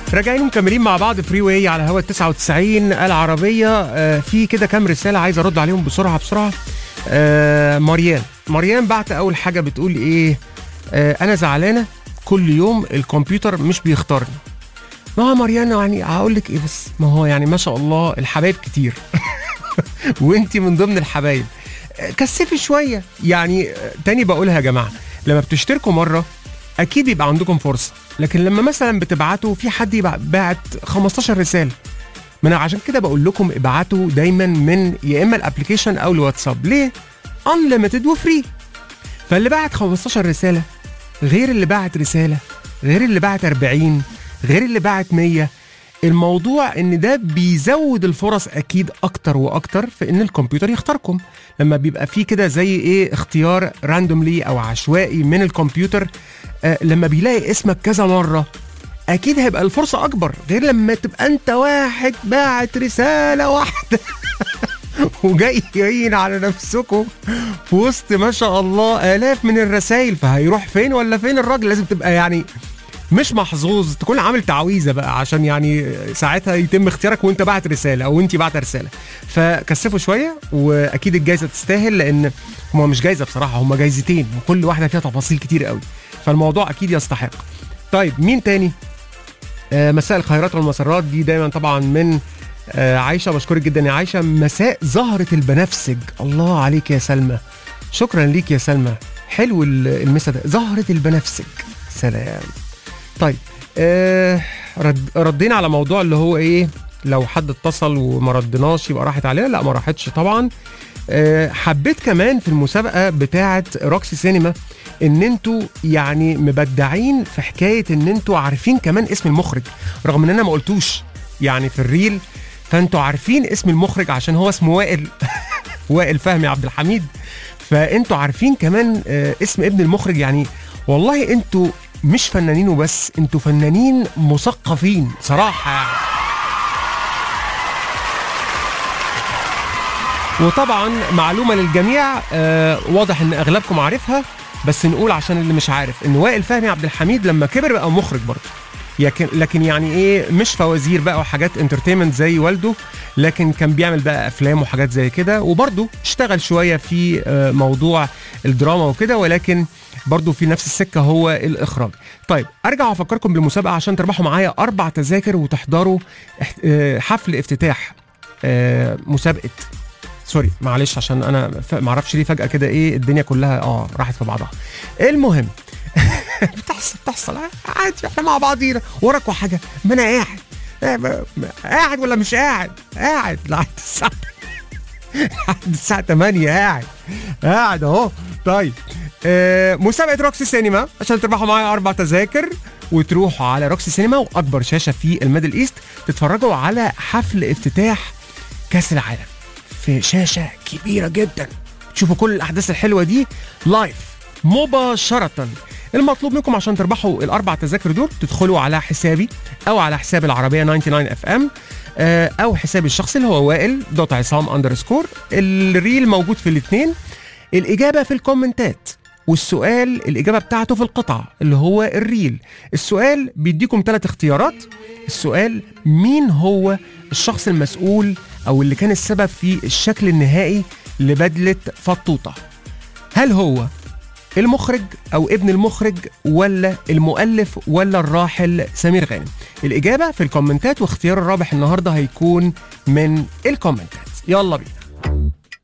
راجعين مكملين مع بعض فري واي على هوا 99 العربيه آه في كده كام رساله عايز ارد عليهم بسرعه بسرعه آه مريان مريان بعت اول حاجه بتقول ايه آه انا زعلانه كل يوم الكمبيوتر مش بيختارني ما هو مريان يعني هقول لك ايه بس ما هو يعني ما شاء الله الحبايب كتير وانت من ضمن الحبايب آه، كثفي شويه يعني آه، تاني بقولها يا جماعه لما بتشتركوا مره اكيد بيبقى عندكم فرصه لكن لما مثلا بتبعتوا في حد يبع- باعت 15 رساله ما انا عشان كده بقول لكم ابعتوا دايما من يا اما الابلكيشن او الواتساب ليه انليمتد وفري فاللي بعت 15 رساله غير اللي بعت رساله غير اللي بعت 40 غير اللي بعت 100 الموضوع ان ده بيزود الفرص اكيد اكتر واكتر في ان الكمبيوتر يختاركم لما بيبقى فيه كده زي ايه اختيار راندوملي او عشوائي من الكمبيوتر آه لما بيلاقي اسمك كذا مره اكيد هيبقى الفرصه اكبر غير لما تبقى انت واحد باعت رساله واحده وجايين على نفسكم في وسط ما شاء الله الاف من الرسائل فهيروح فين ولا فين الراجل لازم تبقى يعني مش محظوظ تكون عامل تعويذه بقى عشان يعني ساعتها يتم اختيارك وانت بعت رساله او انت بعت رساله فكثفوا شويه واكيد الجائزه تستاهل لان هما مش جايزه بصراحه هما جايزتين وكل واحده فيها تفاصيل كتير قوي فالموضوع اكيد يستحق طيب مين تاني آه مساء الخيرات والمسرات دي دايما طبعا من آه عايشه بشكرك جدا يا عايشه مساء زهره البنفسج الله عليك يا سلمى شكرا ليك يا سلمى حلو ال- المسا ده زهره البنفسج سلام طيب آه رد ردينا على موضوع اللي هو ايه لو حد اتصل وما ردناش يبقى راحت علينا لا ما راحتش طبعا آه حبيت كمان في المسابقه بتاعه روكسي سينما ان انتوا يعني مبدعين في حكايه ان انتوا عارفين كمان اسم المخرج رغم ان انا ما قلتوش يعني في الريل فانتوا عارفين اسم المخرج عشان هو اسمه وائل وائل فهمي عبد الحميد فانتوا عارفين كمان آه، اسم ابن المخرج يعني والله انتوا مش فنانين وبس انتوا فنانين مثقفين صراحه يعني وطبعا معلومه للجميع آه واضح ان اغلبكم عارفها بس نقول عشان اللي مش عارف ان وائل فهمي عبد الحميد لما كبر بقى مخرج برضه لكن لكن يعني ايه مش فوازير بقى وحاجات انترتينمنت زي والده لكن كان بيعمل بقى افلام وحاجات زي كده وبرضه اشتغل شويه في آه، موضوع الدراما وكده ولكن برضه في نفس السكه هو الاخراج. طيب ارجع افكركم بالمسابقه عشان تربحوا معايا اربع تذاكر وتحضروا احت- آه، حفل افتتاح آه، مسابقه سوري معلش عشان انا ف- معرفش ليه فجاه كده ايه الدنيا كلها اه راحت في بعضها المهم بتحصل بتحصل عادي احنا مع بعضينا وراكوا حاجه ما انا قاعد آه، ب- ب- قاعد ولا مش قاعد قاعد لحد الساعه لحد الساعه 8 قاعد قاعد اهو طيب آه مسابقه روكسي سينما عشان تربحوا معايا اربع تذاكر وتروحوا على روكسي سينما واكبر شاشه في الميدل ايست تتفرجوا على حفل افتتاح كاس العالم في شاشه كبيره جدا تشوفوا كل الاحداث الحلوه دي لايف مباشره المطلوب منكم عشان تربحوا الاربع تذاكر دول تدخلوا على حسابي او على حساب العربيه 99 اف ام او حسابي الشخصي اللي هو وائل دوت عصام اندرسكور الريل موجود في الاثنين الاجابه في الكومنتات والسؤال الاجابه بتاعته في القطعه اللي هو الريل السؤال بيديكم ثلاث اختيارات السؤال مين هو الشخص المسؤول او اللي كان السبب في الشكل النهائي لبدله فطوطه هل هو المخرج او ابن المخرج ولا المؤلف ولا الراحل سمير غانم الاجابه في الكومنتات واختيار الرابح النهارده هيكون من الكومنتات يلا بينا